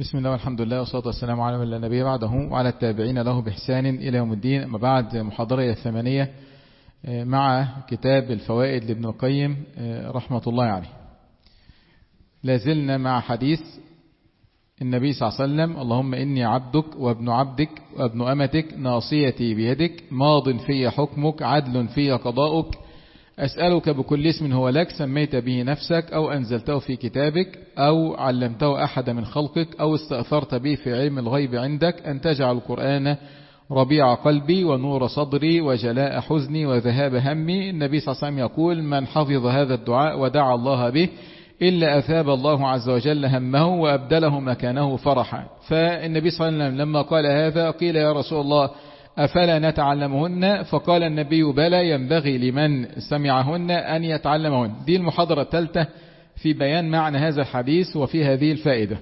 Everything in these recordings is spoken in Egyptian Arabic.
بسم الله والحمد لله والصلاة والسلام على من لا نبي بعده وعلى التابعين له بإحسان إلى يوم الدين أما بعد محاضرة الثمانية مع كتاب الفوائد لابن القيم رحمة الله عليه لازلنا مع حديث النبي صلى الله عليه وسلم اللهم إني عبدك وابن عبدك وابن أمتك ناصيتي بيدك ماض في حكمك عدل في قضاؤك أسألك بكل اسم هو لك سميت به نفسك أو أنزلته في كتابك أو علمته أحد من خلقك أو استأثرت به في علم الغيب عندك أن تجعل القرآن ربيع قلبي ونور صدري وجلاء حزني وذهاب همي النبي صلى الله عليه وسلم يقول من حفظ هذا الدعاء ودعا الله به إلا أثاب الله عز وجل همه وأبدله مكانه فرحا فالنبي صلى الله عليه وسلم لما قال هذا قيل يا رسول الله أفلا نتعلمهن فقال النبي بلى ينبغي لمن سمعهن أن يتعلمهن دي المحاضرة الثالثة في بيان معنى هذا الحديث وفي هذه الفائدة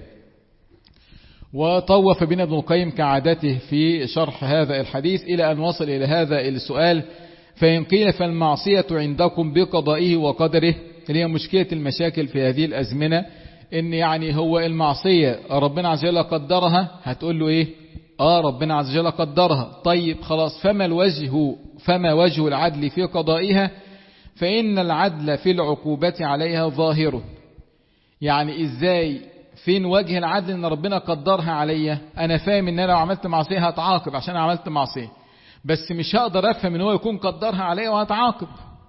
وطوف بنا ابن القيم كعادته في شرح هذا الحديث إلى أن وصل إلى هذا السؤال فإن قيل فالمعصية عندكم بقضائه وقدره اللي هي مشكلة المشاكل في هذه الأزمنة إن يعني هو المعصية ربنا عز وجل قدرها هتقول له إيه آه ربنا عز وجل قدرها طيب خلاص فما الوجه فما وجه العدل في قضائها فإن العدل في العقوبة عليها ظاهر يعني إزاي فين وجه العدل إن ربنا قدرها عليا أنا فاهم إن أنا لو عملت معصية هتعاقب عشان عملت معصية بس مش هقدر أفهم إن هو يكون قدرها عليا وهتعاقب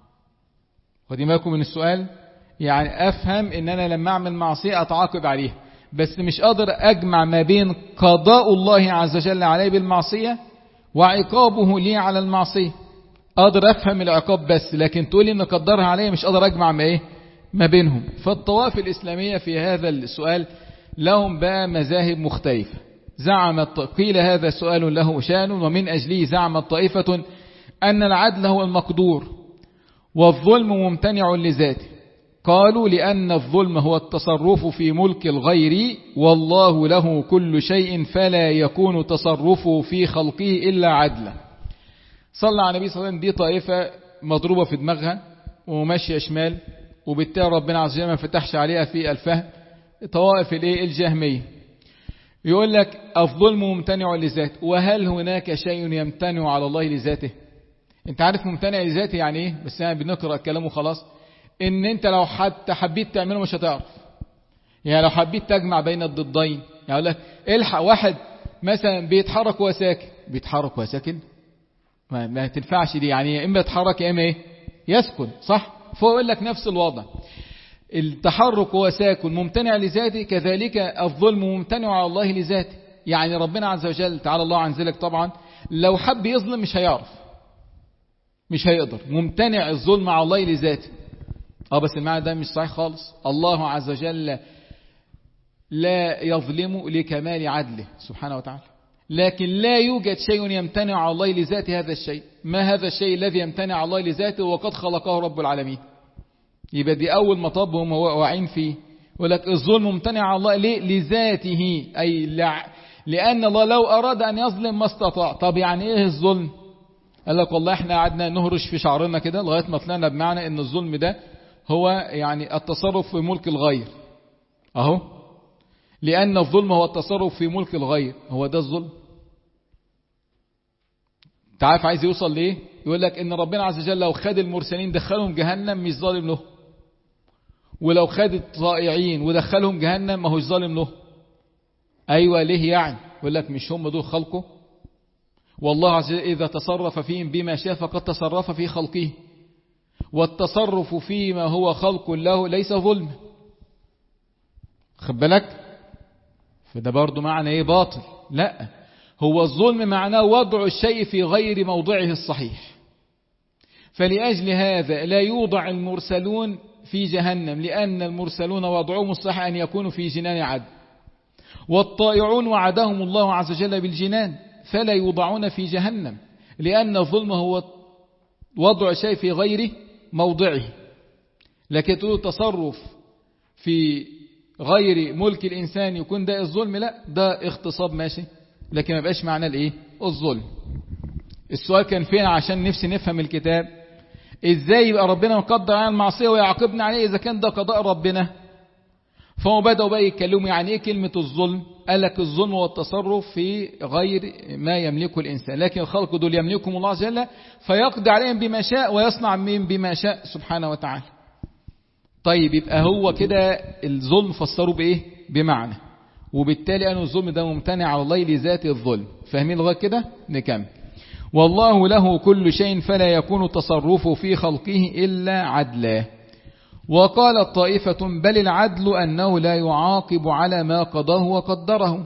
ودي بالكم من السؤال يعني أفهم إن أنا لما أعمل معصية أتعاقب عليها بس مش قادر أجمع ما بين قضاء الله عز وجل علي بالمعصية وعقابه لي على المعصية قادر أفهم العقاب بس لكن تقول إن قدرها علي مش قادر أجمع ما إيه ما بينهم فالطوائف الإسلامية في هذا السؤال لهم بقى مذاهب مختلفة زعمت قيل هذا سؤال له شان ومن أجله زعمت طائفة أن العدل هو المقدور والظلم ممتنع لذاته قالوا لأن الظلم هو التصرف في ملك الغير والله له كل شيء فلا يكون تصرفه في خلقه إلا عدلا صلى على النبي صلى الله عليه وسلم دي طائفة مضروبة في دماغها وماشية شمال وبالتالي ربنا عز وجل ما فتحش عليها في الفهم طوائف الايه الجهمية يقول لك الظلم ممتنع لذاته وهل هناك شيء يمتنع على الله لذاته انت عارف ممتنع لذاته يعني ايه بس انا بنقرأ كلامه خلاص ان انت لو حتى حبيت تعمله مش هتعرف يعني لو حبيت تجمع بين الضدين يعني اقول لك الحق واحد مثلا بيتحرك وهو ساكن بيتحرك وهو ساكن ما, ما تنفعش دي يعني اما يتحرك يا اما ايه يسكن صح فيقول لك نفس الوضع التحرك وهو ساكن ممتنع لذاته كذلك الظلم ممتنع على الله لذاته يعني ربنا عز وجل تعالى الله عن ذلك طبعا لو حب يظلم مش هيعرف مش هيقدر ممتنع الظلم على الله لذاته اه بس المعنى ده مش صحيح خالص الله عز وجل لا يظلم لكمال عدله سبحانه وتعالى لكن لا يوجد شيء يمتنع على الله لذاته هذا الشيء ما هذا الشيء الذي يمتنع على الله لذاته وقد خلقه رب العالمين يبقى دي أول مطب هم واقعين فيه ولك الظلم ممتنع على الله ليه لذاته أي لع... لأن الله لو أراد أن يظلم ما استطاع طب يعني إيه الظلم قال لك والله احنا قعدنا نهرش في شعرنا كده لغاية ما طلعنا بمعنى ان الظلم ده هو يعني التصرف في ملك الغير اهو لأن الظلم هو التصرف في ملك الغير هو ده الظلم تعرف عايز يوصل ليه يقول لك ان ربنا عز وجل لو خد المرسلين دخلهم جهنم مش ظالم له ولو خد الطائعين ودخلهم جهنم ما هوش ظالم له ايوه ليه يعني يقول لك مش هم دول خلقه والله عز وجل اذا تصرف فيهم بما شاء فقد تصرف في خلقه والتصرف فيما هو خلق له ليس ظلم خد بالك فده برضو معنى ايه باطل لا هو الظلم معناه وضع الشيء في غير موضعه الصحيح فلأجل هذا لا يوضع المرسلون في جهنم لأن المرسلون وضعهم الصحيح أن يكونوا في جنان عدن والطائعون وعدهم الله عز وجل بالجنان فلا يوضعون في جهنم لأن الظلم هو وضع شيء في غير موضعه لكن تقول تصرف في غير ملك الإنسان يكون ده الظلم لا ده اغتصاب ماشي لكن ما بقاش معنى الايه الظلم السؤال كان فين عشان نفسي نفهم الكتاب ازاي يبقى ربنا مقدر على المعصية ويعاقبنا عليه اذا كان ده قضاء ربنا فهم بدأوا بقى يتكلموا يعني ايه كلمة الظلم قال لك الظلم والتصرف في غير ما يملكه الإنسان لكن الخلق دول يملكهم الله عز وجل فيقضي عليهم بما شاء ويصنع من بما شاء سبحانه وتعالى طيب يبقى هو كده الظلم فسره بإيه بمعنى وبالتالي أن الظلم ده ممتنع على الله لذات الظلم فاهمين لغاية كده نكمل والله له كل شيء فلا يكون تصرفه في خلقه إلا عدلا وقالت طائفة بل العدل أنه لا يعاقب على ما قضاه وقدره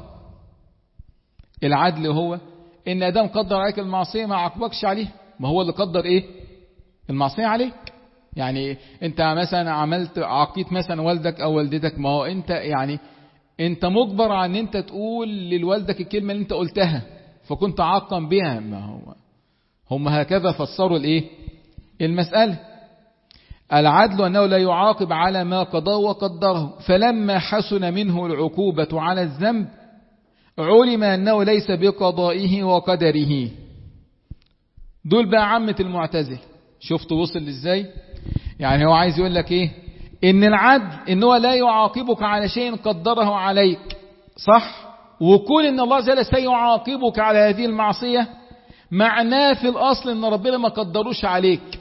العدل هو إن أدام قدر عليك المعصية ما عاقبكش عليه ما هو اللي قدر إيه المعصية عليك يعني انت مثلا عملت عقيت مثلا والدك او والدتك ما هو انت يعني انت مجبر عن ان انت تقول لوالدك الكلمة اللي انت قلتها فكنت عاقا بها ما هو هم هكذا فسروا الايه المسألة العدل أنه لا يعاقب على ما قضاه وقدره فلما حسن منه العقوبة على الذنب علم أنه ليس بقضائه وقدره دول بقى عامة المعتزل شفتوا وصل ازاي يعني هو عايز يقول لك ايه ان العدل ان هو لا يعاقبك على شيء قدره عليك صح وكون ان الله جل سيعاقبك على هذه المعصية معناه في الاصل ان ربنا ما قدروش عليك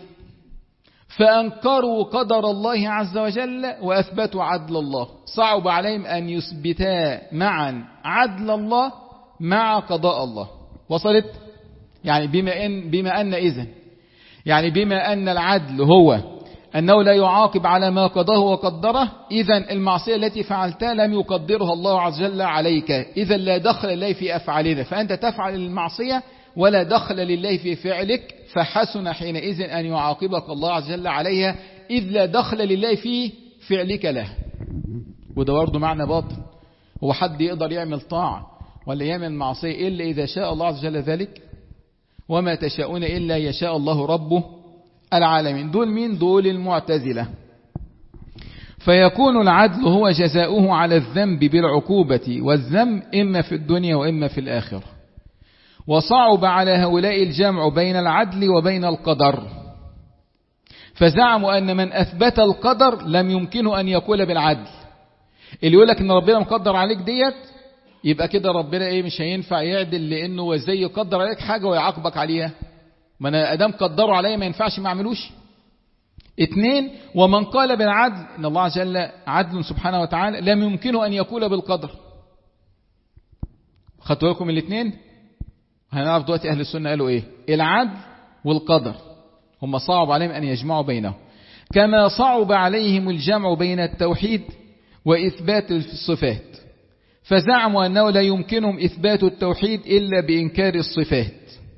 فانكروا قدر الله عز وجل واثبتوا عدل الله صعب عليهم ان يثبتا معا عدل الله مع قضاء الله وصلت يعني بما ان بما ان اذن يعني بما ان العدل هو أنه لا يعاقب على ما قضاه وقدره إذا المعصية التي فعلتها لم يقدرها الله عز وجل عليك إذا لا دخل لله في أفعالنا فأنت تفعل المعصية ولا دخل لله في فعلك فحسن حينئذ أن يعاقبك الله عز وجل عليها إذ لا دخل لله في فعلك له وده برضه معنى باطل هو حد يقدر يعمل طاعة ولا يعمل معصية إلا إذا شاء الله عز وجل ذلك وما تشاءون إلا يشاء الله ربه العالمين دول مين دول المعتزلة فيكون العدل هو جزاؤه على الذنب بالعقوبة والذنب إما في الدنيا وإما في الآخرة وصعب على هؤلاء الجمع بين العدل وبين القدر فزعموا أن من أثبت القدر لم يمكنه أن يقول بالعدل اللي يقول لك أن ربنا مقدر عليك ديت يبقى كده ربنا إيه مش هينفع يعدل لأنه وزي يقدر عليك حاجة ويعاقبك عليها ما انا ادام قدروا عليا ما ينفعش ما اعملوش اثنين ومن قال بالعدل ان الله عز وجل عدل سبحانه وتعالى لم يمكنه ان يقول بالقدر خدتوا لكم الاثنين هنعرف دلوقتي اهل السنه قالوا ايه العدل والقدر هم صعب عليهم ان يجمعوا بينهم كما صعب عليهم الجمع بين التوحيد واثبات الصفات فزعموا انه لا يمكنهم اثبات التوحيد الا بانكار الصفات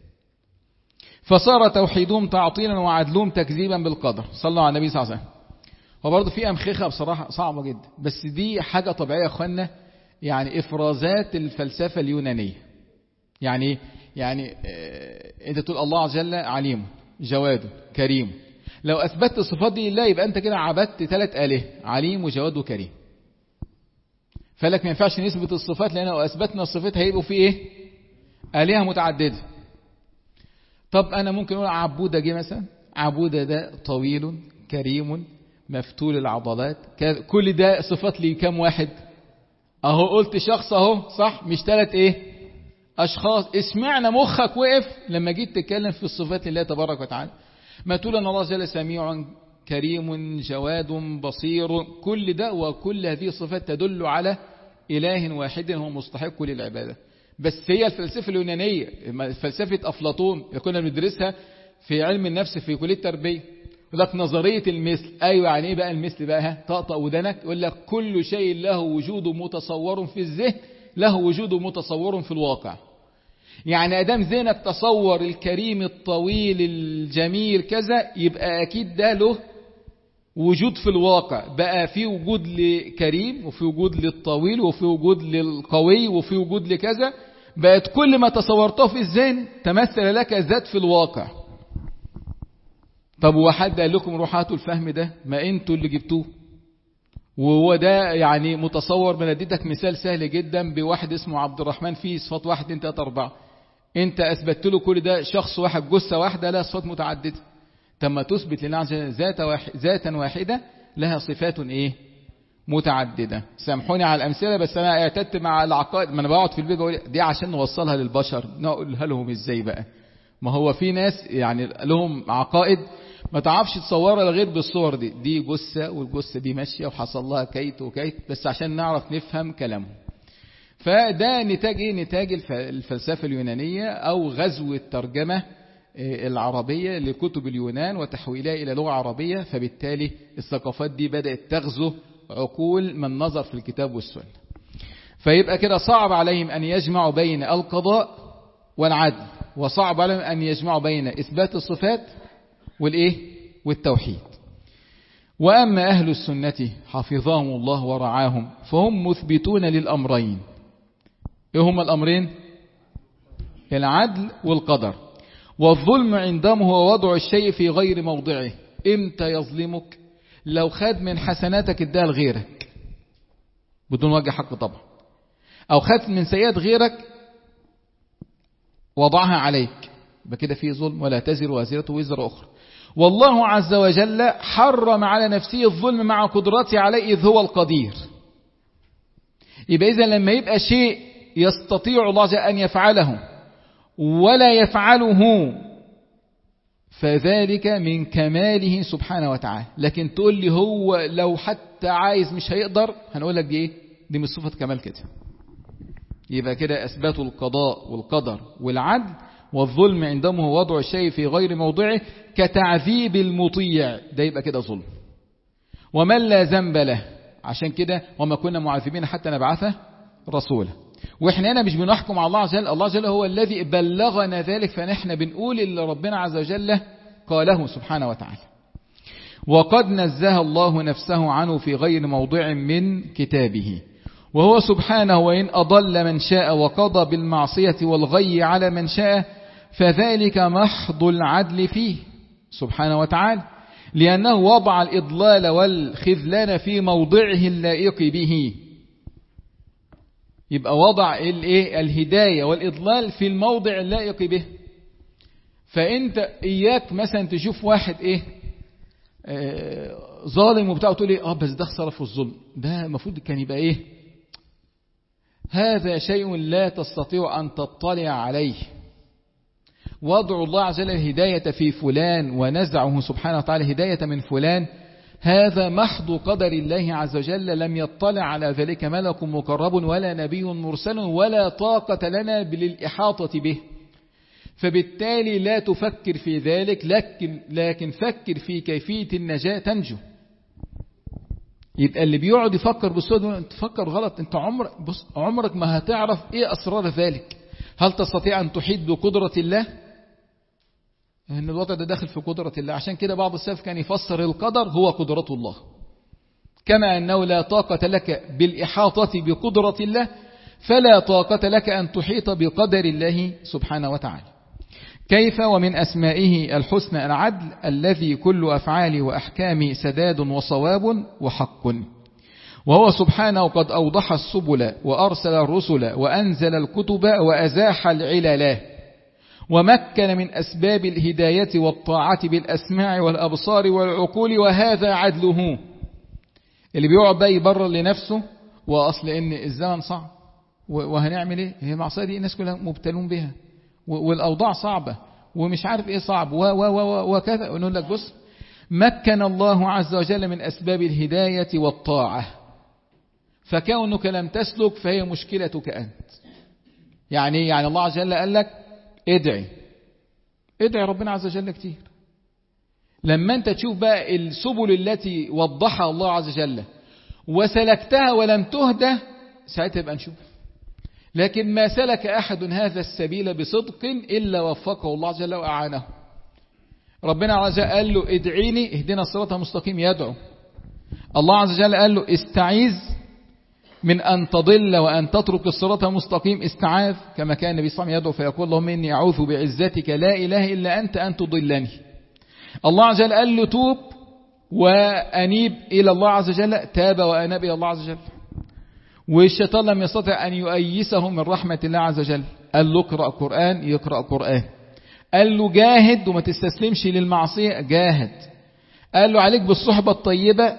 فصار توحيدهم تعطيلا وعدلهم تكذيبا بالقدر صلوا على النبي صلى الله عليه وسلم وبرضه في أمخخة بصراحة صعبة جدا بس دي حاجة طبيعية يا أخوانا يعني إفرازات الفلسفة اليونانية يعني يعني اه أنت تقول الله عز وجل عليم جواد كريم لو أثبتت الصفات دي لله يبقى أنت كده عبدت ثلاث آله عليم وجواد وكريم فلك ما ينفعش نثبت الصفات لأن لو أثبتنا الصفات هيبقوا في إيه آلهة متعددة طب أنا ممكن أقول عبودة جه مثلا عبودة ده طويل كريم مفتول العضلات كل ده صفات لي كم واحد أهو قلت شخص أهو صح مش ثلاث إيه أشخاص اسمعنا مخك وقف لما جيت تتكلم في الصفات لله تبارك وتعالى ما تقول أن الله جل سميع كريم جواد بصير كل ده وكل هذه الصفات تدل على إله واحد هو مستحق للعبادة بس هي الفلسفة اليونانية فلسفة أفلاطون اللي كنا بندرسها في علم النفس في كلية التربية يقول لك نظرية المثل أيوة يعني إيه بقى المثل بقى طقطق ودنك يقول لك كل شيء له وجود متصور في الذهن له وجود متصور في الواقع يعني أدام ذهنك تصور الكريم الطويل الجميل كذا يبقى أكيد ده له وجود في الواقع بقى في وجود لكريم وفي وجود للطويل وفي وجود للقوي وفي وجود لكذا بقت كل ما تصورته في الذهن تمثل لك ذات في الواقع طب وحد قال لكم روح هاتوا الفهم ده ما انتوا اللي جبتوه وهو ده يعني متصور من اديتك مثال سهل جدا بواحد اسمه عبد الرحمن فيه صفات واحد اتنين تلاته اربعه انت اثبتت له كل ده شخص واحد جثه واحده لها صفات متعدده طب ما تثبت لله عز وجل ذات واحد ذاتا واحده لها صفات ايه متعددة سامحوني على الأمثلة بس أنا اعتدت مع العقائد ما أنا بقعد في البيت بقول دي عشان نوصلها للبشر نقولها لهم إزاي بقى ما هو في ناس يعني لهم عقائد ما تعرفش تصورها غير بالصور دي دي جثة والجثة دي ماشية وحصل لها كيت وكيت بس عشان نعرف نفهم كلامهم فده نتاج ايه نتاج الفلسفة اليونانية او غزو الترجمة العربية لكتب اليونان وتحويلها إلى لغة عربية فبالتالي الثقافات دي بدأت تغزو عقول من نظر في الكتاب والسنة فيبقى كده صعب عليهم أن يجمعوا بين القضاء والعدل وصعب عليهم أن يجمعوا بين إثبات الصفات والإيه والتوحيد وأما أهل السنة حفظهم الله ورعاهم فهم مثبتون للأمرين إيه هما الأمرين العدل والقدر والظلم عندهم هو وضع الشيء في غير موضعه امتى يظلمك لو خد من حسناتك اداها لغيرك بدون وجه حق طبعا او خد من سيئات غيرك وضعها عليك يبقى كده في ظلم ولا تزر وازرة وزر أخرى والله عز وجل حرم على نفسه الظلم مع قدرته عليه إذ هو القدير يبقى إذا لما يبقى شيء يستطيع الله أن يفعله ولا يفعله فذلك من كماله سبحانه وتعالى لكن تقول لي هو لو حتى عايز مش هيقدر هنقول لك دي ايه دي مش صفة كمال كده يبقى كده أثبات القضاء والقدر والعدل والظلم عندهم هو وضع الشيء في غير موضعه كتعذيب المطيع ده يبقى كده ظلم ومن لا ذنب له عشان كده وما كنا معذبين حتى نبعثه رسولا واحنا هنا مش بنحكم على الله عز وجل الله عز وجل هو الذي بلغنا ذلك فنحن بنقول اللي ربنا عز وجل قاله سبحانه وتعالى وقد نزه الله نفسه عنه في غير موضع من كتابه وهو سبحانه وإن أضل من شاء وقضى بالمعصية والغي على من شاء فذلك محض العدل فيه سبحانه وتعالى لأنه وضع الإضلال والخذلان في موضعه اللائق به يبقى وضع الايه الهداية والإضلال في الموضع اللائق به فأنت إياك مثلا تشوف واحد إيه آه ظالم وبتاع وتقول إيه آه بس ده خسارة في الظلم ده المفروض كان يبقى إيه هذا شيء لا تستطيع أن تطلع عليه وضع الله عز وجل الهداية في فلان ونزعه سبحانه وتعالى هداية من فلان هذا محض قدر الله عز وجل لم يطلع على ذلك ملك مقرب ولا نبي مرسل ولا طاقة لنا للإحاطة به فبالتالي لا تفكر في ذلك لكن, لكن فكر في كيفية النجاة تنجو يبقى اللي بيقعد يفكر بالسود تفكر غلط انت عمرك بص عمرك ما هتعرف ايه اسرار ذلك هل تستطيع ان تحيط بقدرة الله ان الوضع ده داخل في قدرة الله عشان كده بعض السلف كان يفسر القدر هو قدرة الله كما انه لا طاقة لك بالاحاطة بقدرة الله فلا طاقة لك ان تحيط بقدر الله سبحانه وتعالى كيف ومن أسمائه الحسنى العدل الذي كل أفعاله وأحكامه سداد وصواب وحق وهو سبحانه قد أوضح السبل وأرسل الرسل وأنزل الكتب وأزاح العلل ومكن من أسباب الهداية والطاعة بالأسماع والأبصار والعقول وهذا عدله اللي بيقعد بقى يبرر لنفسه وأصل إن الزمن صعب وهنعمل إيه هي المعصية دي الناس كلها مبتلون بها والأوضاع صعبة ومش عارف إيه صعب و و و وكذا ونقول لك بص مكن الله عز وجل من أسباب الهداية والطاعة فكونك لم تسلك فهي مشكلتك أنت يعني يعني الله عز وجل قال لك ادعي ادعي ربنا عز وجل كتير لما انت تشوف بقى السبل التي وضحها الله عز وجل وسلكتها ولم تهدى ساعتها يبقى نشوف لكن ما سلك أحد هذا السبيل بصدق إلا وفقه الله عز وجل وأعانه ربنا عز وجل قال له ادعيني اهدنا الصراط المستقيم يدعو الله عز وجل قال له استعيذ من أن تضل وأن تترك الصراط المستقيم استعاذ كما كان النبي صلى الله عليه وسلم يدعو فيقول اللهم إني أعوذ بعزتك لا إله إلا أنت أن تضلني الله عز وجل قال له توب وأنيب إلى الله عز وجل تاب وأناب إلى الله عز وجل والشيطان لم يستطع أن يؤيسه من رحمة الله عز وجل قال له اقرأ قرآن يقرأ قرآن قال له جاهد وما تستسلمش للمعصية جاهد قال له عليك بالصحبة الطيبة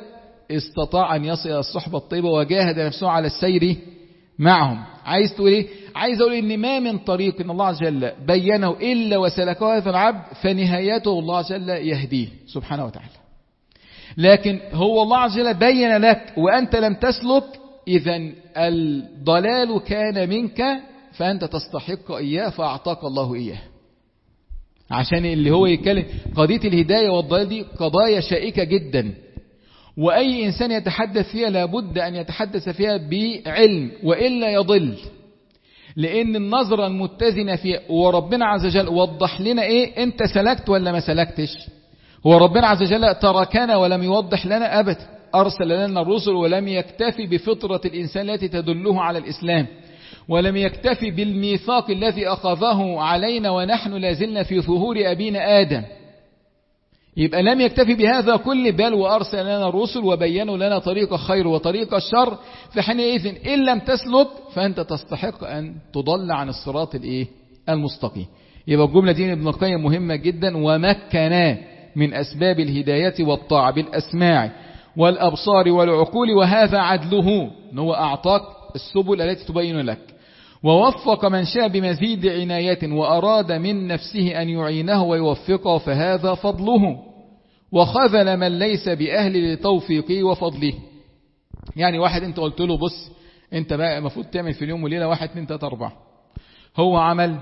استطاع أن يصل إلى الصحبة الطيبة وجاهد نفسه على السير معهم عايز تقول ايه عايز اقول ان ما من طريق ان الله عز وجل بينه الا وسلكه هذا العبد فنهايته الله عز وجل يهديه سبحانه وتعالى لكن هو الله عز وجل بين لك وانت لم تسلك اذا الضلال كان منك فانت تستحق اياه فاعطاك الله اياه عشان اللي هو يتكلم قضيه الهدايه والضلال دي قضايا شائكه جدا وأي إنسان يتحدث فيها لابد أن يتحدث فيها بعلم وإلا يضل لأن النظرة المتزنة فيها وربنا عز وجل وضح لنا إيه أنت سلكت ولا ما سلكتش هو ربنا عز وجل تركنا ولم يوضح لنا أبدا أرسل لنا الرسل ولم يكتفي بفطرة الإنسان التي تدله على الإسلام ولم يكتفي بالميثاق الذي أخذه علينا ونحن لازلنا في ظهور أبينا آدم يبقى لم يكتفي بهذا كل بل وأرسل لنا الرسل وبينوا لنا طريق الخير وطريق الشر فحينئذ إن لم تسلك فأنت تستحق أن تضل عن الصراط الإيه؟ المستقيم يبقى الجملة دي ابن القيم مهمة جدا ومكنا من أسباب الهداية والطاعة بالأسماع والأبصار والعقول وهذا عدله أنه هو أعطاك السبل التي تبين لك ووفق من شاء بمزيد عناية وأراد من نفسه أن يعينه ويوفقه فهذا فضله وخذل من ليس بأهل لتوفيقه وفضله يعني واحد انت قلت له بص انت بقى المفروض تعمل في اليوم وليلة واحد اتنين تلاتة اربعة هو عمل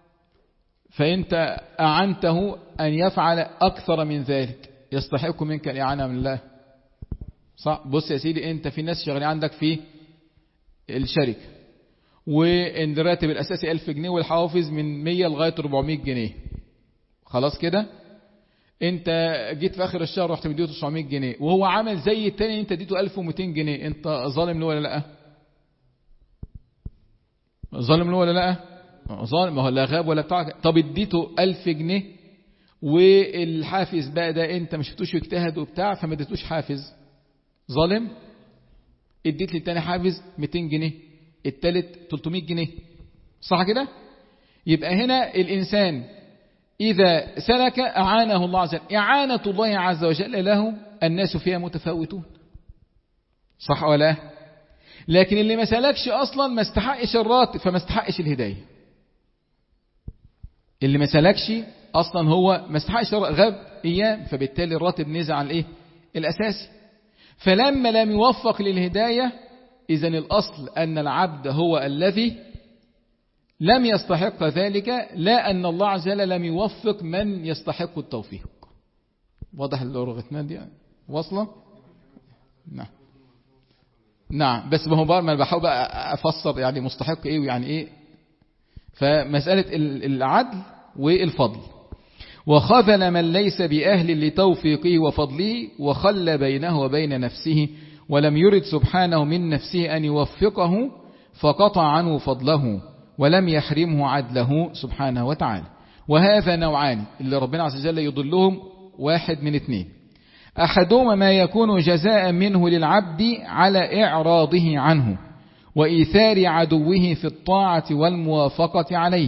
فانت اعنته ان يفعل اكثر من ذلك يستحق منك الاعانة من الله صح بص يا سيدي انت في ناس شغالين عندك في الشركة وان الراتب الاساسي 1000 جنيه والحوافز من 100 لغايه 400 جنيه خلاص كده انت جيت في اخر الشهر رحت مديته 900 جنيه وهو عمل زي التاني انت اديته 1200 جنيه انت ظالم له ولا لا ظالم له ولا لا ظالم ما هو لا غاب ولا بتاع طب اديته 1000 جنيه والحافز بقى ده انت مش شفتوش يجتهد وبتاع فما اديتوش حافز ظالم اديت للتاني حافز 200 جنيه التالت 300 جنيه صح كده يبقى هنا الإنسان إذا سلك أعانه الله عز وجل إعانة الله عز وجل له الناس فيها متفاوتون صح ولا لكن اللي ما سلكش أصلا ما استحقش الراتب فما استحقش الهداية اللي ما سلكش أصلا هو ما استحقش غاب إياه فبالتالي الراتب نزع عن الإيه الأساسي فلما لم يوفق للهداية إذا الأصل أن العبد هو الذي لم يستحق ذلك لا أن الله عز وجل لم يوفق من يستحق التوفيق واضح اللغتنا دي واصلة نعم نعم بس ما هو بقى ما بحاول بقى أفسر يعني مستحق إيه ويعني إيه فمسألة العدل والفضل وخذل من ليس بأهل لتوفيقه وفضله وخل بينه وبين نفسه ولم يرد سبحانه من نفسه أن يوفقه فقطع عنه فضله ولم يحرمه عدله سبحانه وتعالى وهذا نوعان اللي ربنا عز وجل يضلهم واحد من اثنين أحدهما ما يكون جزاء منه للعبد على إعراضه عنه وإيثار عدوه في الطاعة والموافقة عليه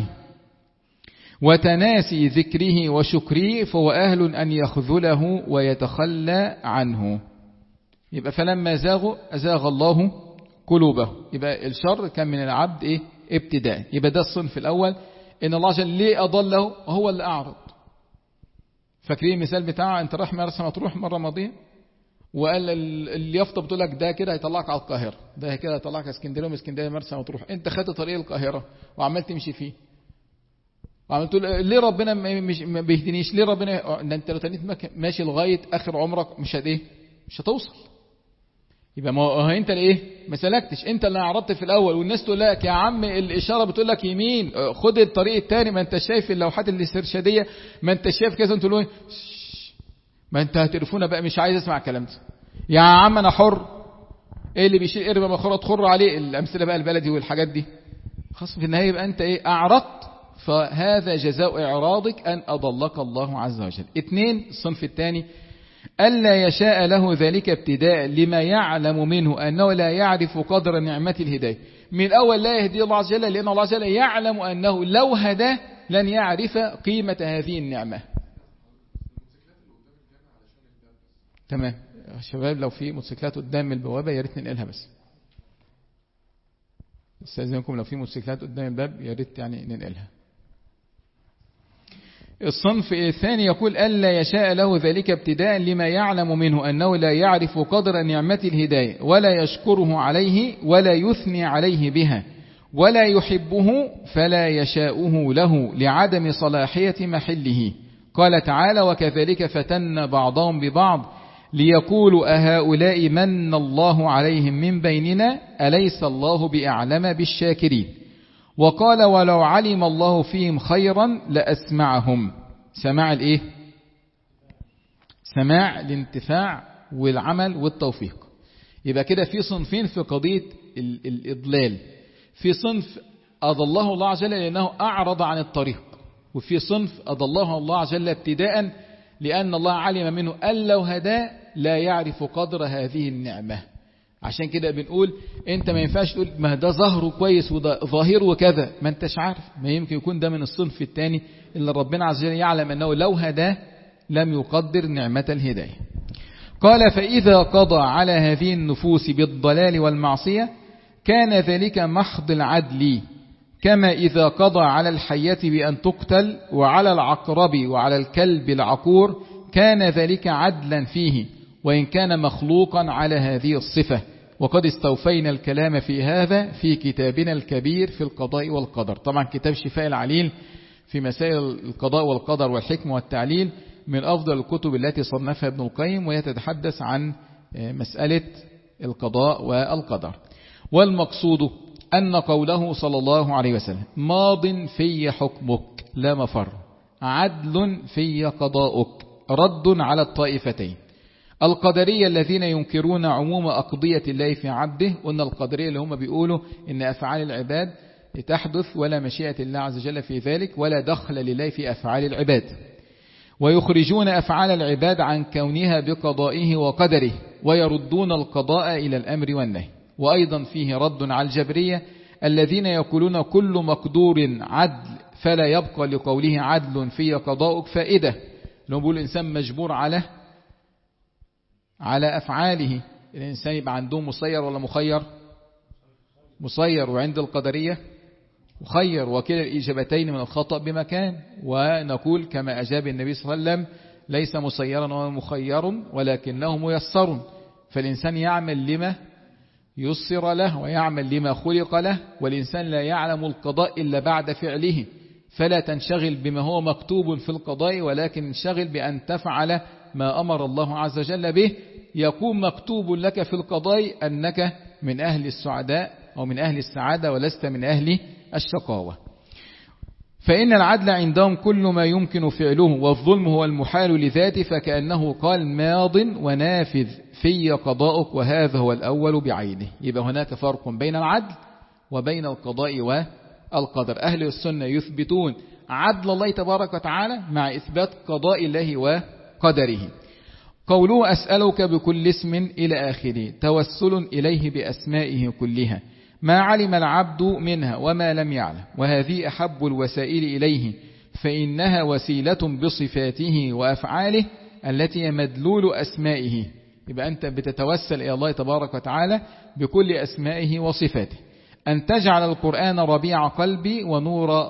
وتناسي ذكره وشكره فهو أهل أن يخذله ويتخلى عنه يبقى فلما زاغوا أزاغ الله قلوبه يبقى الشر كان من العبد إيه ابتداء يبقى ده الصنف الأول إن الله جل ليه أضله هو اللي أعرض فاكرين المثال بتاع أنت رايح مرسى مطروح مرة ماضية وقال اليافطة بتقول لك ده كده هيطلعك على القاهرة ده كده هيطلعك اسكندرية ومن اسكندرية مرسى مطروح أنت خدت طريق القاهرة وعمال تمشي فيه وعمال تقول ليه ربنا مش ما بيهدنيش ليه ربنا ده انت لو تنيت ماشي لغايه اخر عمرك مش هت ايه مش هتوصل يبقى ما هو انت الايه ما سلكتش انت اللي اعرضت في الاول والناس تقول لك يا عم الاشاره بتقول لك يمين خد الطريق الثاني ما انت شايف اللوحات الاسترشاديه ما انت شايف كذا انتوا له ما انت هتقرفونا بقى مش عايز اسمع الكلام ده يا عم انا حر ايه اللي بيشيل قربه مخره تخر عليه الامثله بقى البلدي والحاجات دي خاص في النهايه يبقى انت ايه اعرضت فهذا جزاء اعراضك ان اضلك الله عز وجل اثنين الصنف الثاني ألا يشاء له ذلك ابتداء لما يعلم منه أنه لا يعرف قدر نعمة الهداية من الأول لا يهدي الله عز وجل لأن الله عز وجل يعلم أنه لو هداه لن يعرف قيمة هذه النعمة تمام شباب لو في موتوسيكلات قدام البوابة يا ريت ننقلها بس استاذنكم لو في موتوسيكلات قدام الباب يا ريت يعني ننقلها الصنف الثاني يقول ألا يشاء له ذلك ابتداء لما يعلم منه أنه لا يعرف قدر نعمة الهداية ولا يشكره عليه ولا يثني عليه بها ولا يحبه فلا يشاؤه له لعدم صلاحية محله قال تعالى وكذلك فتن بعضهم ببعض ليقولوا أهؤلاء من الله عليهم من بيننا أليس الله بأعلم بالشاكرين وقال ولو علم الله فيهم خيرا لأسمعهم سماع الايه سماع الانتفاع والعمل والتوفيق يبقى كده في صنفين في قضية الإضلال في صنف أضله الله عز وجل لأنه أعرض عن الطريق وفي صنف أضله الله عز وجل ابتداء لأن الله علم منه أن لو هداه لا يعرف قدر هذه النعمة عشان كده بنقول انت ما ينفعش تقول ما ده ظهره كويس وده ظاهره وكذا ما انتش عارف ما يمكن يكون ده من الصنف الثاني اللي ربنا عز وجل يعلم انه لو هداه لم يقدر نعمة الهداية قال فإذا قضى على هذه النفوس بالضلال والمعصية كان ذلك محض العدل كما إذا قضى على الحية بأن تقتل وعلى العقرب وعلى الكلب العقور كان ذلك عدلا فيه وإن كان مخلوقا على هذه الصفة وقد استوفينا الكلام في هذا في كتابنا الكبير في القضاء والقدر طبعا كتاب شفاء العليل في مسائل القضاء والقدر والحكم والتعليل من أفضل الكتب التي صنفها ابن القيم وهي تتحدث عن مسألة القضاء والقدر والمقصود أن قوله صلى الله عليه وسلم ماض في حكمك لا مفر عدل في قضاؤك رد على الطائفتين القدرية الذين ينكرون عموم أقضية الله في عبده قلنا القدرية اللي هم بيقولوا إن أفعال العباد تحدث ولا مشيئة الله عز وجل في ذلك ولا دخل لله في أفعال العباد ويخرجون أفعال العباد عن كونها بقضائه وقدره ويردون القضاء إلى الأمر والنهي وأيضا فيه رد على الجبرية الذين يقولون كل مقدور عدل فلا يبقى لقوله عدل في قضاؤك فائدة لو بيقول الإنسان مجبور على على أفعاله الإنسان يبقى عنده مسير ولا مخير مسير وعند القدرية مخير وكلا الإجابتين من الخطأ بمكان ونقول كما أجاب النبي صلى الله عليه وسلم ليس مسيرا ولا مخير ولكنه ميسر فالإنسان يعمل لما يسر له ويعمل لما خلق له والإنسان لا يعلم القضاء إلا بعد فعله فلا تنشغل بما هو مكتوب في القضاء ولكن انشغل بأن تفعل ما أمر الله عز وجل به يكون مكتوب لك في القضاء أنك من أهل السعداء أو من أهل السعادة ولست من أهل الشقاوة فإن العدل عندهم كل ما يمكن فعله والظلم هو المحال لذاته فكأنه قال ماض ونافذ في قضاؤك وهذا هو الأول بعينه يبقى هناك فرق بين العدل وبين القضاء والقدر أهل السنة يثبتون عدل الله تبارك وتعالى مع إثبات قضاء الله وقدره قوله أسألك بكل اسم إلى آخره توسل إليه بأسمائه كلها ما علم العبد منها وما لم يعلم وهذه أحب الوسائل إليه فإنها وسيلة بصفاته وأفعاله التي مدلول أسمائه يبقى أنت بتتوسل إلى الله تبارك وتعالى بكل أسمائه وصفاته أن تجعل القرآن ربيع قلبي ونور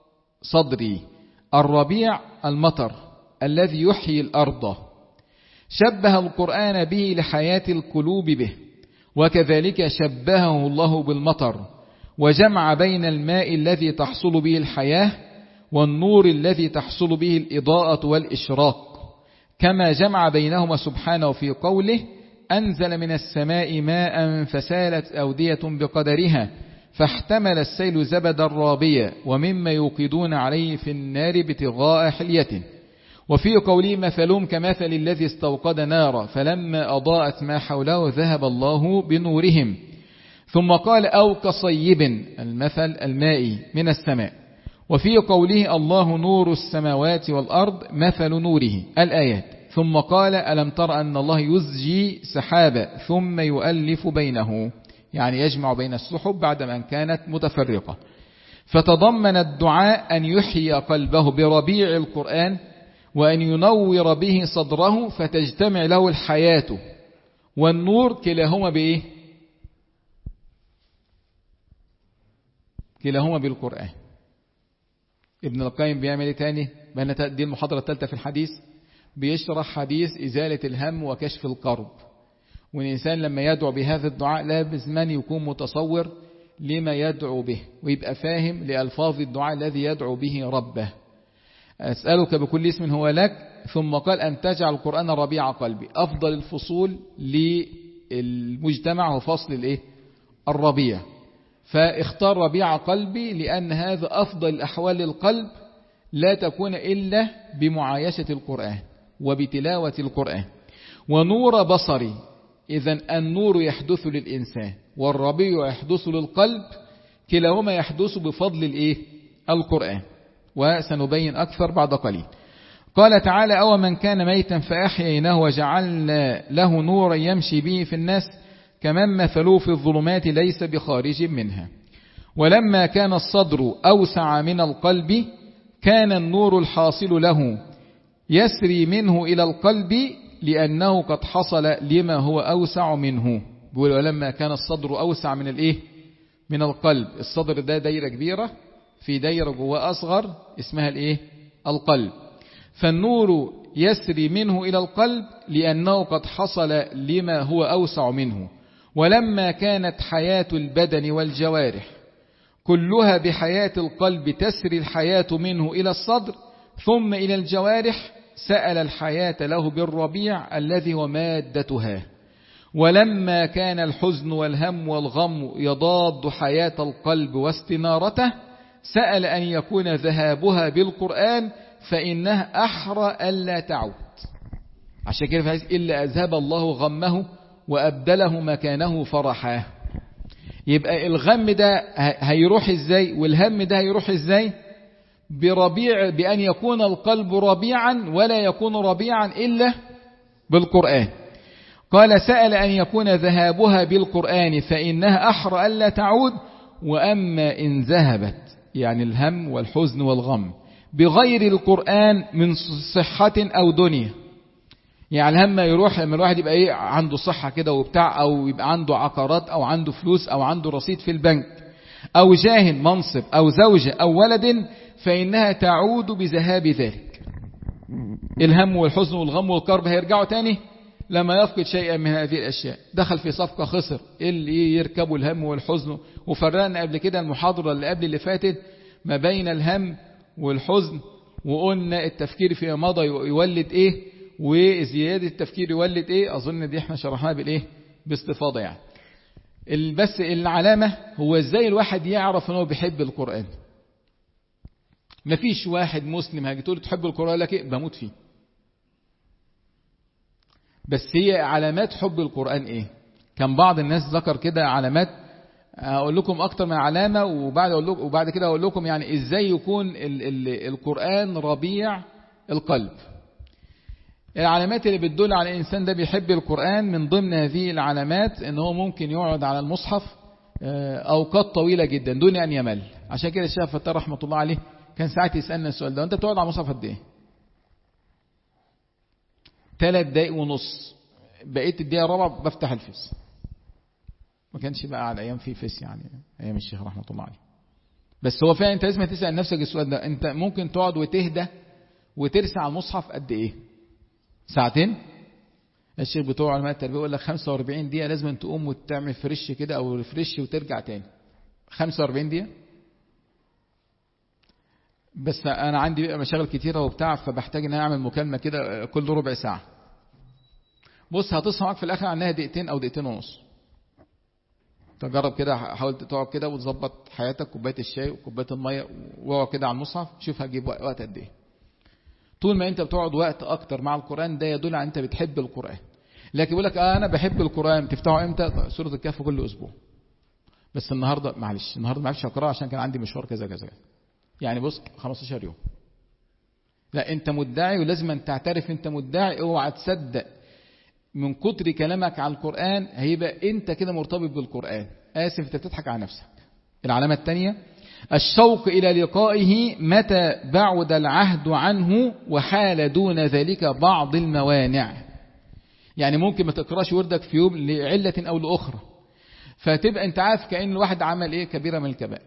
صدري الربيع المطر الذي يحيي الأرض شبه القرآن به لحياة القلوب به وكذلك شبهه الله بالمطر وجمع بين الماء الذي تحصل به الحياة والنور الذي تحصل به الإضاءة والإشراق كما جمع بينهما سبحانه في قوله أنزل من السماء ماء فسالت أودية بقدرها فاحتمل السيل زبدا رابيا ومما يوقدون عليه في النار ابتغاء حلية وفي قوله مثلهم كمثل الذي استوقد نارا فلما أضاءت ما حوله ذهب الله بنورهم ثم قال أو كصيب المثل المائي من السماء وفي قوله الله نور السماوات والأرض مثل نوره الآيات ثم قال ألم تر أن الله يزجي سحابا ثم يؤلف بينه يعني يجمع بين السحب بعدما كانت متفرقة فتضمن الدعاء أن يحيي قلبه بربيع القرآن وأن ينور به صدره فتجتمع له الحياة والنور كلاهما بإيه كلاهما بالقرآن ابن القيم بيعمل ايه تاني بأن دي المحاضرة الثالثة في الحديث بيشرح حديث إزالة الهم وكشف القرب والإنسان لما يدعو بهذا الدعاء لابد من يكون متصور لما يدعو به ويبقى فاهم لألفاظ الدعاء الذي يدعو به ربه أسألك بكل اسم هو لك ثم قال أن تجعل القرآن ربيع قلبي أفضل الفصول للمجتمع هو فصل الإيه؟ الربيع فاختار ربيع قلبي لأن هذا أفضل الأحوال للقلب لا تكون إلا بمعايشة القرآن وبتلاوة القرآن ونور بصري إذا النور يحدث للإنسان والربيع يحدث للقلب كلاهما يحدث بفضل الإيه؟ القرآن وسنبين أكثر بعد قليل قال تعالى أو من كان ميتا فأحييناه وجعلنا له نورا يمشي به في الناس كمن مثلوه في الظلمات ليس بخارج منها ولما كان الصدر أوسع من القلب كان النور الحاصل له يسري منه إلى القلب لأنه قد حصل لما هو أوسع منه بيقول ولما كان الصدر أوسع من الإيه من القلب الصدر ده دايرة كبيرة في دايرة جواه أصغر اسمها الإيه القلب فالنور يسري منه إلى القلب لأنه قد حصل لما هو أوسع منه ولما كانت حياة البدن والجوارح كلها بحياة القلب تسري الحياة منه إلى الصدر ثم إلى الجوارح سأل الحياة له بالربيع الذي هو مادتها ولما كان الحزن والهم والغم يضاد حياة القلب واستنارته سأل أن يكون ذهابها بالقرآن فإنها أحرى ألا تعود عشان كده فهذه إلا أذهب الله غمه وأبدله مكانه فرحاه يبقى الغم ده هيروح ازاي والهم ده هيروح ازاي بربيع بأن يكون القلب ربيعا ولا يكون ربيعا إلا بالقرآن قال سأل أن يكون ذهابها بالقرآن فإنها أحرى ألا تعود وأما إن ذهبت يعني الهم والحزن والغم بغير القرآن من صحة أو دنيا يعني الهم يروح لما الواحد يبقى ايه عنده صحة كده وبتاع او يبقى عنده عقارات او عنده فلوس او عنده رصيد في البنك او جاه منصب او زوجة او ولد فإنها تعود بذهاب ذلك الهم والحزن والغم والكرب هيرجعوا تاني لما يفقد شيئا من هذه الأشياء دخل في صفقة خسر اللي يركبوا الهم والحزن وفرقنا قبل كده المحاضرة اللي قبل اللي فاتت ما بين الهم والحزن وقلنا التفكير فيما مضى يولد ايه وزيادة التفكير يولد ايه اظن دي احنا شرحناها بالايه باستفاضة يعني بس العلامة هو ازاي الواحد يعرف انه بيحب القرآن مفيش واحد مسلم هاجي تقول تحب القرآن لك ايه بموت فيه بس هي علامات حب القرآن ايه كان بعض الناس ذكر كده علامات اقول لكم اكتر من علامة وبعد اقول لكم وبعد كده اقول لكم يعني ازاي يكون ال ال القرآن ربيع القلب العلامات اللي بتدل على الانسان ده بيحب القرآن من ضمن هذه العلامات ان هو ممكن يقعد على المصحف اوقات طويلة جدا دون ان يمل عشان كده الشيخ فتار رحمة الله عليه كان ساعات يسألنا السؤال ده انت بتقعد على المصحف قد ايه ثلاث دقايق ونص بقيت الدقيقة الرابعة بفتح الفيس ما كانش بقى على ايام في فيس يعني ايام الشيخ رحمة الله عليه بس هو فعلا انت لازم تسأل نفسك السؤال ده انت ممكن تقعد وتهدى وترسع على المصحف قد ايه ساعتين الشيخ بتوع علماء التربية يقول لك 45 دقيقة لازم تقوم وتعمل فريش كده او ريفريش وترجع تاني 45 دقيقة بس انا عندي بقى مشاغل كتيرة وبتاع فبحتاج ان انا اعمل مكالمة كده كل ربع ساعة بص هتصحى معاك في الاخر عنها دقيقتين او دقيقتين ونص تجرب كده حاول تقعد كده وتظبط حياتك كوبايه الشاي وكوبايه الميه واقعد كده على المصحف شوف هتجيب وقت قد ايه طول ما انت بتقعد وقت اكتر مع القران ده يدل على انت بتحب القران لكن يقول لك آه انا بحب القران تفتحه امتى سوره الكهف كل اسبوع بس النهارده معلش النهارده ما عرفتش اقراها عشان كان عندي مشوار كذا كذا يعني بص 15 يوم لا انت مدعي ولازم أن تعترف انت مدعي اوعى تصدق من كتر كلامك على القرآن هيبقى انت كده مرتبط بالقرآن آسف انت بتضحك على نفسك العلامة الثانية الشوق إلى لقائه متى بعد العهد عنه وحال دون ذلك بعض الموانع يعني ممكن ما تقراش وردك في يوم لعلة أو لأخرى فتبقى انت عارف كأن الواحد عمل ايه كبيرة من الكبائر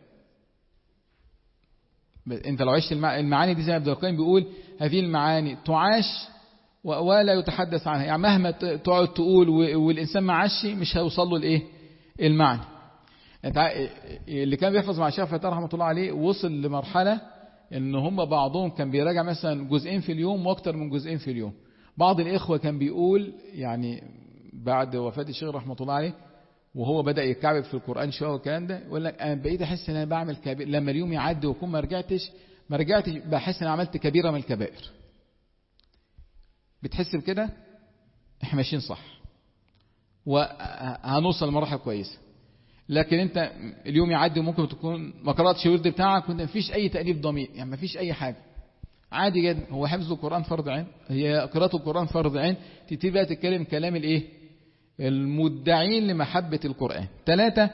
انت لو عشت المعاني دي زي ما ابن القيم بيقول هذه المعاني تعاش ولا يتحدث عنها يعني مهما تقعد تقول والإنسان ما عاش مش هيوصل له الايه المعنى اللي كان بيحفظ مع الشيخ فتار رحمه الله عليه وصل لمرحلة ان هم بعضهم كان بيراجع مثلا جزئين في اليوم واكتر من جزئين في اليوم بعض الإخوة كان بيقول يعني بعد وفاة الشيخ رحمه الله عليه وهو بدأ يتكعبب في القرآن شوية والكلام ده يقول لك أنا بقيت أحس إن أنا بعمل كبير لما اليوم يعدي وأكون ما رجعتش ما رجعتش بحس إن عملت كبيرة من الكبائر بتحس بكده احنا ماشيين صح وهنوصل لمراحل كويسة لكن انت اليوم يعدي وممكن تكون ما قرأتش الورد بتاعك وانت مفيش اي تأليف ضمير يعني مفيش اي حاجة عادي جدا هو حفظ القرآن فرض عين هي قراءة القرآن فرض عين تبتدي بقى تتكلم كلام الايه المدعين لمحبة القرآن ثلاثة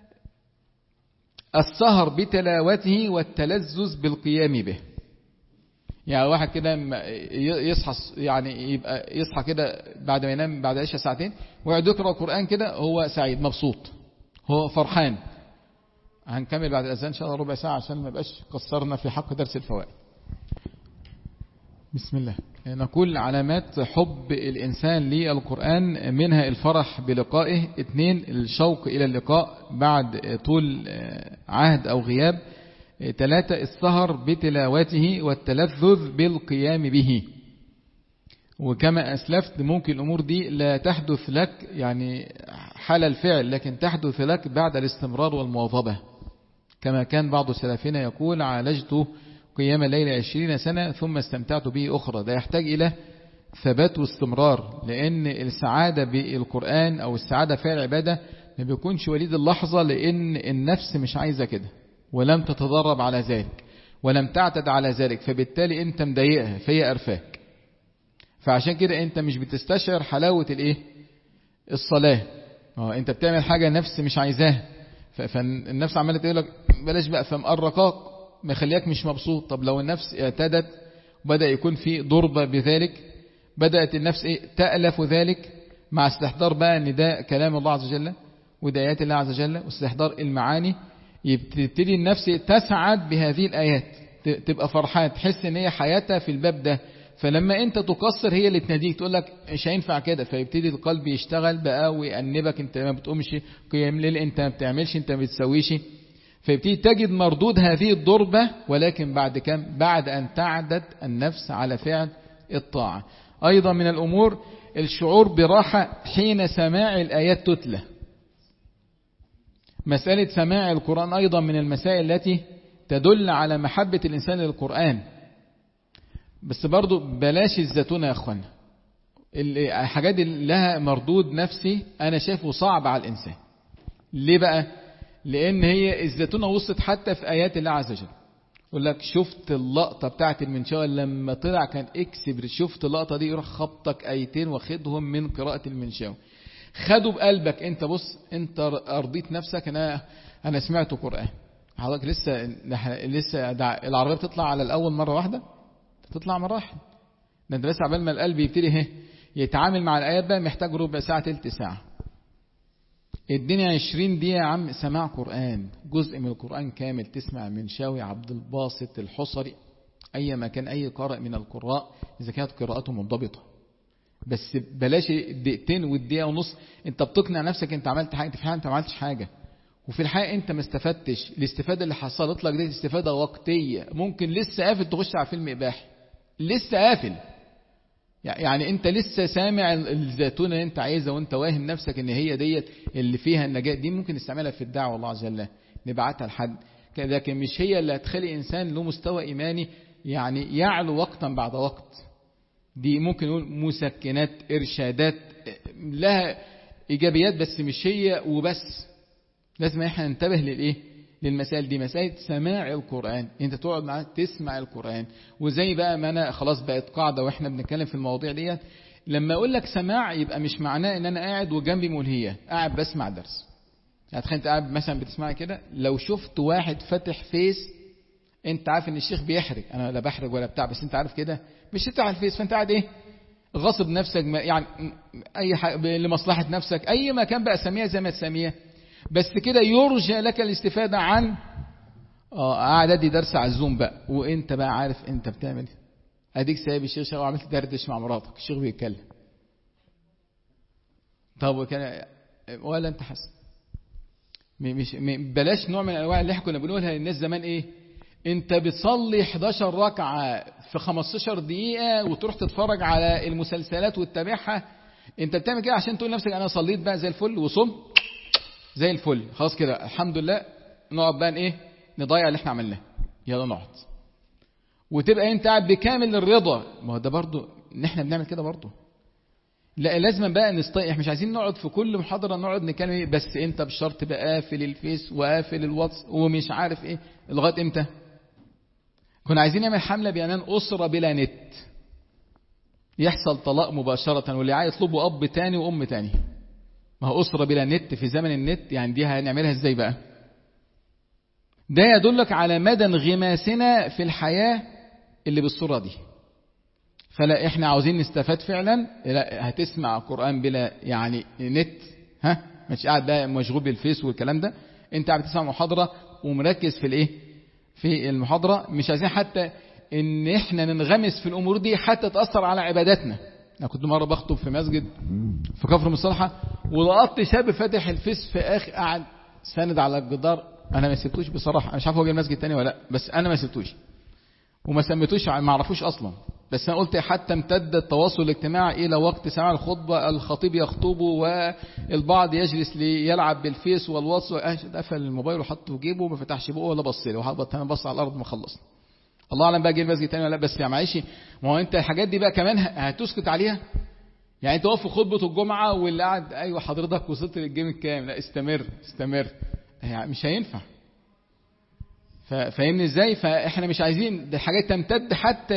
السهر بتلاوته والتلذذ بالقيام به يعني واحد كده يصحى يعني يبقى يصحى كده بعد ما ينام بعد عشاء ساعتين ويقعد يقرا القرآن كده هو سعيد مبسوط هو فرحان هنكمل بعد الأذان إن شاء الله ربع ساعة عشان ما يبقاش قصرنا في حق درس الفوائد بسم الله نقول علامات حب الإنسان للقرآن منها الفرح بلقائه اثنين الشوق إلى اللقاء بعد طول عهد أو غياب ثلاثة السهر بتلاوته والتلذذ بالقيام به وكما أسلفت ممكن الأمور دي لا تحدث لك يعني حال الفعل لكن تحدث لك بعد الاستمرار والمواظبة كما كان بعض سلفنا يقول عالجت قيام الليل عشرين سنة ثم استمتعت به أخرى ده يحتاج إلى ثبات واستمرار لأن السعادة بالقرآن أو السعادة في العبادة ما بيكونش وليد اللحظة لأن النفس مش عايزة كده ولم تتدرب على ذلك ولم تعتد على ذلك فبالتالي أنت مضايقها فهي أرفاك فعشان كده أنت مش بتستشعر حلاوة الإيه الصلاة اه أنت بتعمل حاجة نفس مش عايزاها فالنفس عمالة تقول لك بلاش بقى فمقرقاك مخليك مش مبسوط طب لو النفس اعتدت بدأ يكون في ضربة بذلك بدأت النفس ايه تألف ذلك مع استحضار بقى ان ده كلام الله عز وجل ودايات الله عز وجل واستحضار المعاني يبتدي النفس تسعد بهذه الآيات تبقى فرحان تحس ان هي حياتها في الباب ده فلما انت تقصر هي اللي تناديك تقول لك مش هينفع كده فيبتدي القلب يشتغل بقى ويأنبك انت ما بتقومش قيام ليل انت ما بتعملش انت ما بتسويش فيبتدي تجد مردود هذه الضربة ولكن بعد كم بعد أن تعدد النفس على فعل الطاعة أيضا من الأمور الشعور براحة حين سماع الآيات تتلى مسألة سماع القرآن أيضا من المسائل التي تدل على محبة الإنسان للقرآن بس برضو بلاش الزتونة يا أخوانا الحاجات اللي لها مردود نفسي أنا شايفه صعب على الإنسان ليه بقى لأن هي الزيتونة وصلت حتى في آيات الله عز وجل يقول لك شفت اللقطة بتاعت المنشاوي لما طلع كان اكسبر شفت اللقطة دي يروح خبطك آيتين واخدهم من قراءة المنشاوي خدوا بقلبك انت بص انت ارضيت نفسك انا انا سمعت قرآن حضرتك لسه لسه العربية بتطلع على الأول مرة واحدة تطلع مراحل ده انت بس عبال ما القلب يبتدي اهي يتعامل مع الآيات بقى محتاج ربع ساعة تلت ساعة الدنيا عشرين دقيقة يا عم سماع قرآن جزء من القرآن كامل تسمع من شاوي عبد الباسط الحصري أي مكان أي قارئ من القراء إذا كانت قراءته منضبطة بس بلاش الدقيقتين والدقيقة ونص انت بتقنع نفسك انت عملت حاجة انت في حاجة انت ما عملتش حاجة وفي الحقيقة انت ما استفدتش الاستفادة اللي حصلت لك دي استفادة وقتية ممكن لسه قافل تخش على فيلم إباحي لسه قافل يعني انت لسه سامع الزيتونة اللي انت عايزها وانت واهم نفسك ان هي ديت اللي فيها النجاة دي ممكن نستعملها في الدعوة الله عز وجل نبعتها لحد لكن مش هي اللي هتخلي انسان له مستوى ايماني يعني يعلو وقتا بعد وقت دي ممكن نقول مسكنات ارشادات لها ايجابيات بس مش هي وبس لازم احنا ننتبه للايه للمسائل دي مسائل سماع القرآن انت تقعد معاه تسمع القرآن وزي بقى ما انا خلاص بقت قاعدة واحنا بنتكلم في المواضيع ديت لما اقول لك سماع يبقى مش معناه ان انا قاعد وجنبي ملهية قاعد بسمع درس يعني تخيل انت قاعد مثلا بتسمعي كده لو شفت واحد فاتح فيس انت عارف ان الشيخ بيحرج انا لا بحرج ولا بتاع بس انت عارف كده مش تفتح الفيس فانت قاعد ايه غصب نفسك يعني اي حاجة لمصلحة نفسك اي مكان بقى سميها زي ما تسميها بس كده يرجى لك الاستفادة عن اه قاعد ادي درس على الزوم بقى وانت بقى عارف انت بتعمل اديك سايب الشيخ شغال وعملت دردش مع مراتك الشيخ بيتكلم طب وكان ولا انت حسن مش بلاش نوع من انواع اللي احنا كنا بنقولها للناس زمان ايه انت بتصلي 11 ركعه في 15 دقيقه وتروح تتفرج على المسلسلات وتتابعها انت بتعمل كده عشان تقول لنفسك انا صليت بقى زي الفل وصمت زي الفل خلاص كده الحمد لله نقعد بقى ايه نضيع اللي احنا عملناه يلا نقعد وتبقى انت قاعد بكامل الرضا ما هو ده برضه ان احنا بنعمل كده برضه لا لازم بقى نستيقظ مش عايزين نقعد في كل محاضره نقعد نتكلم ايه بس انت بشرط تبقى قافل الفيس وقافل الواتس ومش عارف ايه لغايه امتى كنا عايزين نعمل حمله بعنوان اسره بلا نت يحصل طلاق مباشره واللي عايز يطلبوا اب تاني وام تاني ما هو اسره بلا نت في زمن النت يعني دي هنعملها ازاي بقى ده يدلك على مدى انغماسنا في الحياه اللي بالصوره دي فلا احنا عاوزين نستفاد فعلا لا هتسمع قرآن بلا يعني نت ها مش قاعد بقى مشغول بالفيس والكلام ده انت قاعد بتسمع محاضرة ومركز في الايه في المحاضرة مش عايزين حتى ان احنا ننغمس في الامور دي حتى تأثر على عباداتنا انا كنت مرة بخطب في مسجد في كفر مصطلحة ولقطت شاب فاتح الفيس في اخر قاعد ساند على الجدار انا ما سبتوش بصراحة انا مش عارف هو جاي المسجد تاني ولا لا بس انا ما سبتوش وما سميتوش ما اعرفوش اصلا بس انا قلت حتى امتد التواصل الاجتماعي الى وقت سماع الخطبه الخطيب يخطب والبعض يجلس ليلعب بالفيس والواتس قفل الموبايل وحطه في جيبه وما فتحش بقه ولا بص لي وحط انا بص على الارض ما خلصنا الله اعلم بقى جه المسجد تاني ولا لا بس يا معلش ما هو انت الحاجات دي بقى كمان هتسكت عليها يعني انت واقف في خطبه الجمعه واللي قاعد ايوه حضرتك وصلت للجيم الكام لا استمر استمر يعني مش هينفع فاهمني ازاي فاحنا مش عايزين دي حاجات تمتد حتى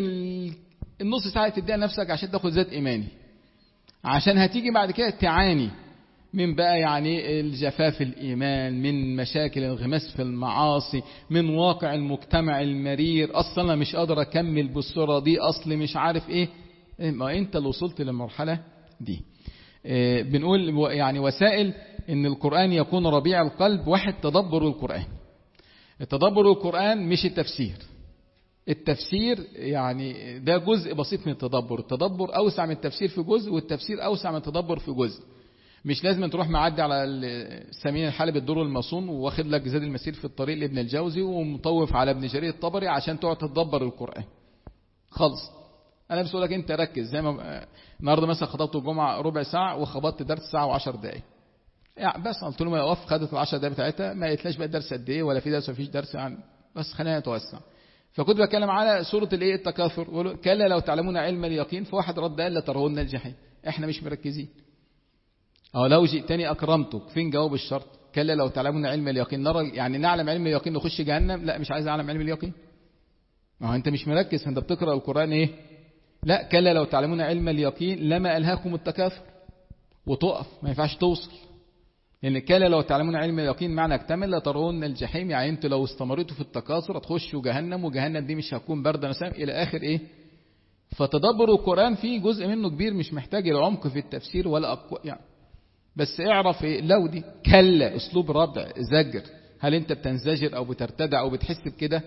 للنص ساعه تديها نفسك عشان تاخد ذات ايماني عشان هتيجي بعد كده تعاني من بقى يعني الجفاف الايمان من مشاكل الانغماس في المعاصي من واقع المجتمع المرير اصلا انا مش قادر اكمل بالصوره دي اصل مش عارف ايه ما انت اللي وصلت للمرحله دي بنقول يعني وسائل ان القران يكون ربيع القلب واحد تدبر القران التدبر القرآن مش التفسير التفسير يعني ده جزء بسيط من التدبر التدبر أوسع من التفسير في جزء والتفسير أوسع من التدبر في جزء مش لازم تروح معدي على السمين الحلب الدور المصون واخد لك زاد المسير في الطريق لابن الجوزي ومطوف على ابن جرير الطبري عشان تقعد تتدبر القرآن خلص انا بس لك انت ركز زي ما النهارده مثلا خطبت الجمعه ربع ساعه وخبطت درس ساعه و10 دقائق يعني بس قلت له ما يقف خدت ال 10 دقايق بتاعتها ما قلتلاش بقى الدرس قد ايه ولا في درس ولا فيش درس يعني بس خلينا نتوسع فكنت بتكلم على سوره الايه التكاثر كلا لو تعلمون علم اليقين فواحد رد قال لترون الجحيم احنا مش مركزين او لو جئتني اكرمتك فين جواب الشرط كلا لو تعلمون علم اليقين نرى يعني نعلم علم اليقين نخش جهنم لا مش عايز اعلم علم اليقين ما هو انت مش مركز انت بتقرا القران ايه لا كلا لو تعلمون علم اليقين لما الهاكم التكاثر وتقف ما ينفعش توصل لأن كلا لو تعلمون علم اليقين معنى اكتمل لترون الجحيم يعني انتوا لو استمرتوا في التكاثر هتخشوا جهنم وجهنم دي مش هتكون باردة مثلا إلى آخر إيه فتدبر القرآن فيه جزء منه كبير مش محتاج العمق في التفسير ولا أقوى يعني بس اعرف إيه لو دي كلا أسلوب ردع زجر هل أنت بتنزجر أو بترتدع أو بتحس بكده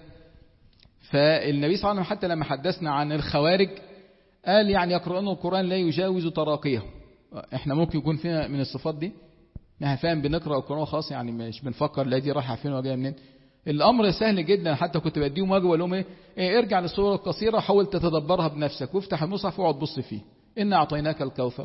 فالنبي صلى الله عليه وسلم حتى لما حدثنا عن الخوارج قال يعني يقرؤون القرآن لا يجاوز تراقيه احنا ممكن يكون فينا من الصفات دي احنا فاهم بنقرا القران خلاص يعني مش بنفكر لا دي رايحه فين وجايه منين الامر سهل جدا حتى كنت بديهم واجب اقول لهم ايه, إيه ارجع للصوره القصيره حاول تتدبرها بنفسك وافتح المصحف واقعد بص فيه ان اعطيناك الكوثر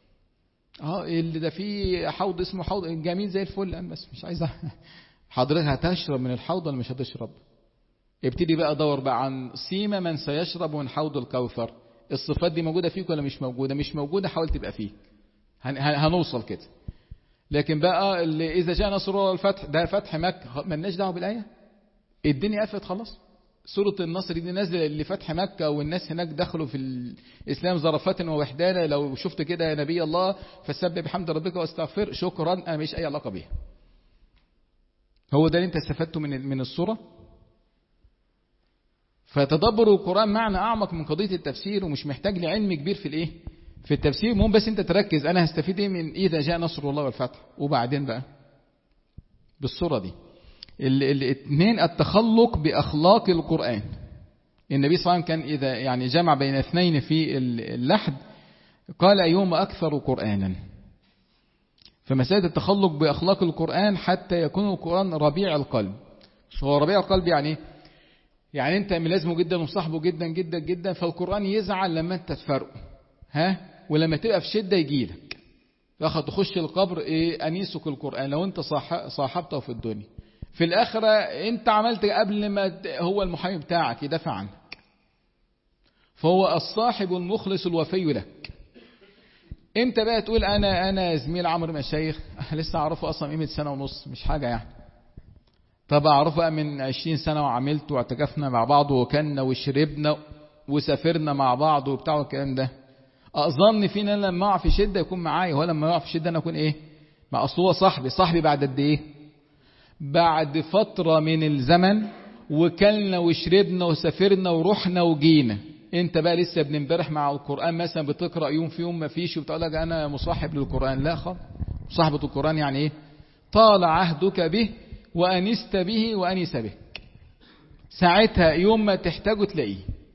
اه اللي ده فيه حوض اسمه حوض جميل زي الفل انا بس مش عايز حضرتك هتشرب من الحوض ولا مش هتشرب ابتدي بقى دور بقى عن سيما من سيشرب من حوض الكوثر الصفات دي موجوده فيك ولا مش موجوده مش موجوده حاول تبقى فيك هنوصل كده لكن بقى اللي إذا جاء نصر الله الفتح ده فتح مكة مالناش دعوه بالآية الدنيا قفلت خلاص سورة النصر دي نازلة لفتح مكة والناس هناك دخلوا في الإسلام ظرفات ووحدانة لو شفت كده يا نبي الله فسبح بحمد ربك واستغفر شكرا أنا مش أي علاقة بيها هو ده اللي أنت استفدته من من الصورة فتدبر القرآن معنى أعمق من قضية التفسير ومش محتاج لعلم كبير في الإيه في التفسير المهم بس أنت تركز أنا هستفيد إيه من إذا جاء نصر الله والفتح وبعدين بقى بالصورة دي الاثنين التخلق بأخلاق القرآن النبي صلى الله عليه وسلم كان إذا يعني جمع بين اثنين في اللحد قال أيهما أكثر قرآنا فمسألة التخلق بأخلاق القرآن حتى يكون القرآن ربيع القلب هو ربيع القلب يعني يعني انت ملازمه جدا وصاحبه جدا جدا جدا فالقرآن يزعل لما انت تفرقه ها ولما تبقى في شدة يجيلك ياخد تخش القبر ايه انيسك القرآن لو انت صاحبته في الدنيا في الآخرة انت عملت قبل ما هو المحامي بتاعك يدافع عنك فهو الصاحب المخلص الوفي لك امتى بقى تقول انا انا زميل عمرو مشايخ لسه اعرفه اصلا قيمه سنه ونص مش حاجه يعني طب اعرفه بقى من 20 سنه وعملت واعتكفنا مع بعض وكلنا وشربنا وسافرنا مع بعض وبتاع والكلام ده اظن فينا لما اقع في شده يكون معايا هو لما يقع في شده انا اكون ايه ما اصل هو صاحبي صاحبي بعد قد ايه بعد فتره من الزمن وكلنا وشربنا وسافرنا ورحنا وجينا انت بقى لسه ابن امبارح مع القرآن مثلا بتقرأ يوم في يوم ما فيش وبتقول لك انا مصاحب للقرآن لا خالص مصاحبة القرآن يعني ايه طال عهدك به وأنست به وأنس بك ساعتها يوم ما تحتاجه تلاقيه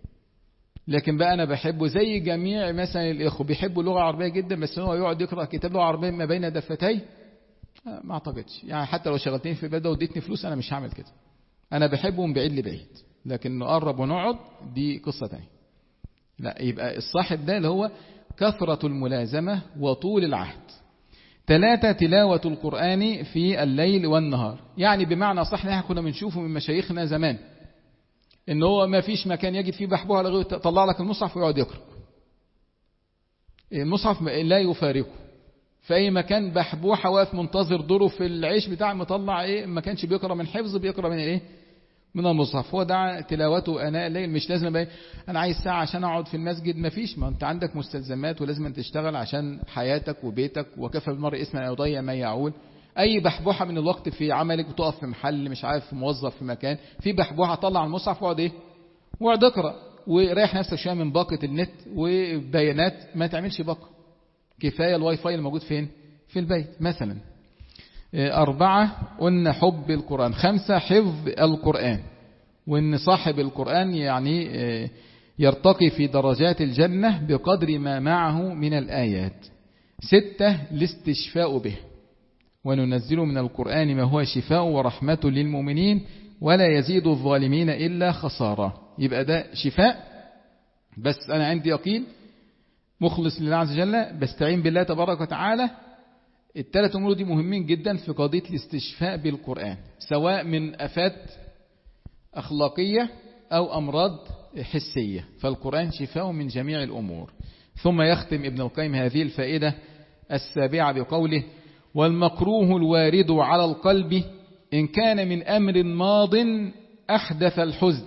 لكن بقى انا بحبه زي جميع مثلا الاخوه بيحبوا اللغه العربيه جدا بس هو يقعد يقرا كتاب لغه عربيه ما بين دفتي ما اعتقدش يعني حتى لو شغلتني في البلد واديتني فلوس انا مش هعمل كده انا بحبه من بعيد لبعيد لكن نقرب ونقعد دي قصه ثانيه لا يبقى الصاحب ده اللي هو كثرة الملازمة وطول العهد ثلاثة تلاوة القرآن في الليل والنهار يعني بمعنى صح احنا كنا بنشوفه من مشايخنا زمان ان هو ما فيش مكان يجد فيه بحبوها لغاية طلع لك المصحف ويقعد يقرأ المصحف لا يفارقه في اي مكان بحبوحة واقف منتظر دوره في العيش بتاعه مطلع ايه ما كانش بيقرأ من حفظ بيقرأ من الايه من المصحف هو دعا تلاوته اناء الليل مش لازم بقى انا عايز ساعه عشان اقعد في المسجد ما فيش ما انت عندك مستلزمات ولازم تشتغل عشان حياتك وبيتك وكفى بالمرء اسما يضيع ما يعول اي بحبوحه من الوقت في عملك بتقف في محل مش عارف في موظف في مكان في بحبوحه طلع المصحف واقعد ايه واقعد اقرا وريح نفسك شويه من باقه النت وبيانات ما تعملش باقه كفايه الواي فاي الموجود فين في البيت مثلا أربعة قلنا حب القرآن خمسة حفظ القرآن وإن صاحب القرآن يعني يرتقي في درجات الجنة بقدر ما معه من الآيات ستة الاستشفاء به وننزل من القرآن ما هو شفاء ورحمة للمؤمنين ولا يزيد الظالمين إلا خسارة يبقى ده شفاء بس أنا عندي يقين مخلص لله عز وجل بستعين بالله تبارك وتعالى الثلاث أمور دي مهمين جدا في قضية الاستشفاء بالقرآن سواء من أفات أخلاقية أو أمراض حسية فالقرآن شفاء من جميع الأمور ثم يختم ابن القيم هذه الفائدة السابعة بقوله والمكروه الوارد على القلب إن كان من أمر ماض أحدث الحزن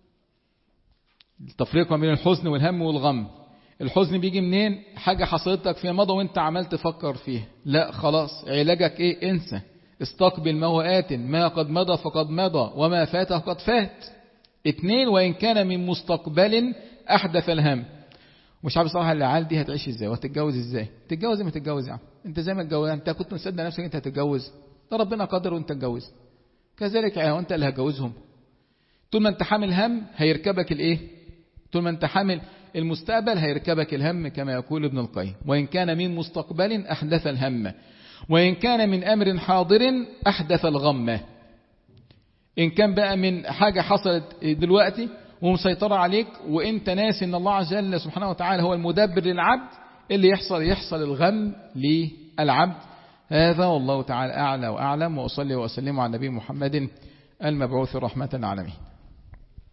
التفريق بين الحزن والهم والغم الحزن بيجي منين حاجة حصلت لك في مضى وانت عمال تفكر فيها لا خلاص علاجك ايه انسى استقبل ما هو آت ما قد مضى فقد مضى وما فات قد فات اتنين وإن كان من مستقبل أحدث الهم مش عارف صراحة العيال دي هتعيش ازاي وهتتجوز ازاي تتجوز ما تتجوز يا عم انت زي ما تتجوز انت كنت مصدق نفسك انت هتتجوز ده ربنا قدر وانت تتجوز كذلك يا انت اللي هتجوزهم طول ما انت حامل هم هيركبك الايه طول ما انت حامل المستقبل هيركبك الهم كما يقول ابن القيم وإن كان من مستقبل أحدث الهم وإن كان من أمر حاضر أحدث الغمة إن كان بقى من حاجة حصلت دلوقتي ومسيطرة عليك وإنت ناسي أن الله عز وجل سبحانه وتعالى هو المدبر للعبد اللي يحصل يحصل الغم للعبد هذا والله تعالى أعلى وأعلم وأصلي وأسلم على نبي محمد المبعوث رحمة العالمين